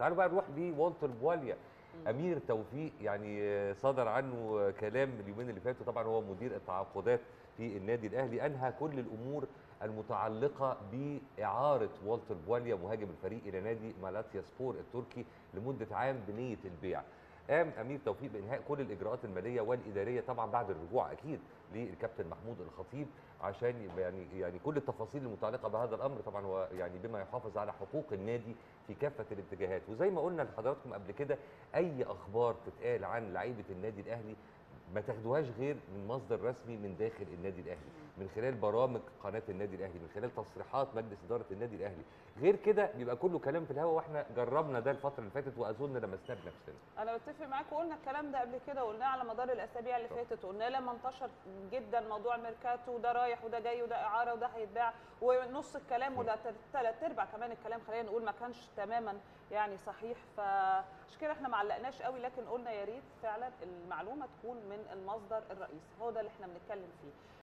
تعالوا بقى نروح لوالتر بواليا امير توفيق يعني آه، صدر عنه كلام اليومين اللي فاتوا طبعا هو مدير التعاقدات في النادي الاهلي انهى كل الامور المتعلقه باعاره والتر بواليا مهاجم الفريق الى نادي مالاتيا سبور التركي لمده عام بنيه البيع قام امير توفيق بانهاء كل الاجراءات الماليه والاداريه طبعا بعد الرجوع اكيد للكابتن محمود الخطيب عشان يبقى يعني يعني كل التفاصيل المتعلقه بهذا الامر طبعا هو يعني بما يحافظ على حقوق النادي في كافه الاتجاهات وزي ما قلنا لحضراتكم قبل كده اي اخبار تتقال عن لعيبه النادي الاهلي ما تاخدوهاش غير من مصدر رسمي من داخل النادي الاهلي من خلال برامج قناه النادي الاهلي من خلال تصريحات مجلس اداره النادي الاهلي غير كده بيبقى كله كلام في الهواء واحنا جربنا ده الفتره اللي فاتت واظن لمسناه بنفسنا انا بتفق معاك وقلنا الكلام ده قبل كده وقلناه على مدار الاسابيع اللي صح. فاتت قلناه لما انتشر جدا موضوع الميركاتو وده رايح وده جاي وده اعاره وده هيتباع ونص الكلام وده ثلاث ارباع كمان الكلام خلينا نقول ما كانش تماما يعني صحيح فعشان كده احنا ما علقناش قوي لكن قلنا يا ريت فعلا المعلومه تكون من المصدر الرئيسي هو ده اللي احنا بنتكلم فيه